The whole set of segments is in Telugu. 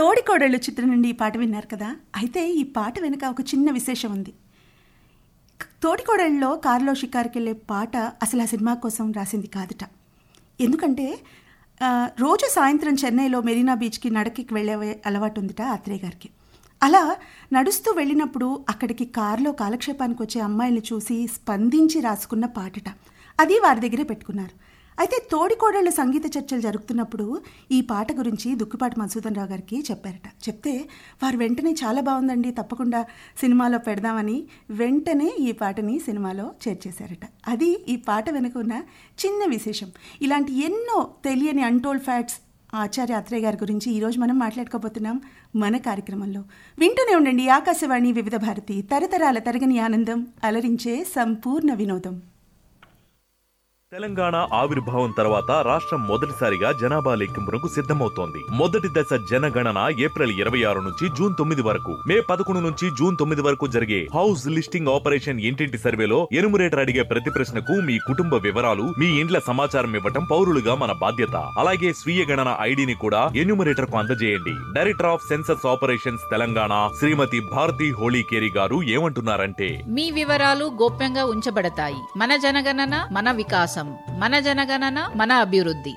తోడికోడళ్ళు చిత్రం నుండి ఈ పాట విన్నారు కదా అయితే ఈ పాట వెనుక ఒక చిన్న విశేషం ఉంది తోడికోడళ్ళలో కారులో షికారుకి వెళ్ళే పాట అసలు ఆ సినిమా కోసం రాసింది కాదుట ఎందుకంటే ఆ, రోజు సాయంత్రం చెన్నైలో మెరీనా బీచ్కి నడకి వెళ్ళే అలవాటు ఉందిట ఆత్రేయ గారికి అలా నడుస్తూ వెళ్ళినప్పుడు అక్కడికి కారులో కాలక్షేపానికి వచ్చే అమ్మాయిని చూసి స్పందించి రాసుకున్న పాటట అది వారి దగ్గరే పెట్టుకున్నారు అయితే తోడికోడళ్ళ సంగీత చర్చలు జరుగుతున్నప్పుడు ఈ పాట గురించి దుక్కిపాటి మధుసూదన్ రావు గారికి చెప్పారట చెప్తే వారు వెంటనే చాలా బాగుందండి తప్పకుండా సినిమాలో పెడదామని వెంటనే ఈ పాటని సినిమాలో చేర్చేశారట అది ఈ పాట వెనుక ఉన్న చిన్న విశేషం ఇలాంటి ఎన్నో తెలియని అన్టోల్డ్ ఫ్యాక్ట్స్ ఆచార్య ఆత్రేయ గారి గురించి ఈరోజు మనం మాట్లాడుకోబోతున్నాం మన కార్యక్రమంలో వింటూనే ఉండండి ఆకాశవాణి వివిధ భారతి తరతరాల తరగని ఆనందం అలరించే సంపూర్ణ వినోదం తెలంగాణ ఆవిర్భావం తర్వాత రాష్ట్రం మొదటిసారిగా జనాభా లెక్కింపునకు సిద్ధమవుతోంది మొదటి దశ జనగణన ఏప్రిల్ ఇరవై ఆరు నుంచి జూన్ తొమ్మిది వరకు మే పదకొండు నుంచి జూన్ తొమ్మిది వరకు జరిగే హౌస్ లిస్టింగ్ ఆపరేషన్ ఇంటింటి సర్వేలో ఎనుమరేటర్ అడిగే ప్రతి ప్రశ్నకు మీ కుటుంబ వివరాలు మీ ఇండ్ల సమాచారం ఇవ్వటం పౌరులుగా మన బాధ్యత అలాగే స్వీయ గణన ఐడిని కూడా ఎన్యూమరేటర్ కు అందజేయండి director of census operations Telangana Srimathi Bharathi Holikeri garu ఏమంటున్నారంటే మీ వివరాలు గోప్యంగా ఉంచబడతాయి మన జనగణన మన వికాసం మన జనగణన మన అభివృద్ధి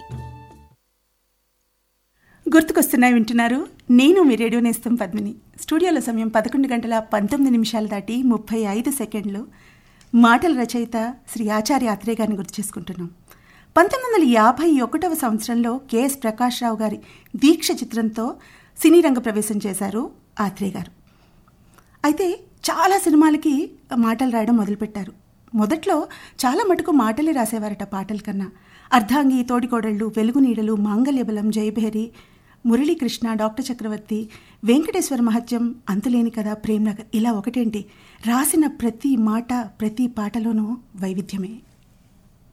గుర్తుకొస్తున్నాయి వింటున్నారు నేను మీ రేడియో నేస్తం పద్మిని స్టూడియోలో సమయం పదకొండు గంటల పంతొమ్మిది నిమిషాలు దాటి ముప్పై ఐదు సెకండ్లు మాటల రచయిత శ్రీ ఆచార్య ఆత్రేయ గారిని గుర్తు చేసుకుంటున్నాం పంతొమ్మిది వందల యాభై ఒకటవ సంవత్సరంలో కెఎస్ ప్రకాష్ రావు గారి దీక్ష చిత్రంతో సినీ రంగ ప్రవేశం చేశారు ఆత్రేయ గారు అయితే చాలా సినిమాలకి మాటలు రాయడం మొదలుపెట్టారు మొదట్లో చాలా మటుకు మాటలే రాసేవారట పాటల కన్నా అర్ధాంగి తోడికోడళ్ళు వెలుగు నీడలు మాంగళ్యబలం జయభేరి మురళీకృష్ణ డాక్టర్ చక్రవర్తి వెంకటేశ్వర మహత్యం అంతులేని కథ ప్రేమ్నగర్ ఇలా ఒకటేంటి రాసిన ప్రతి మాట ప్రతి పాటలోనూ వైవిధ్యమే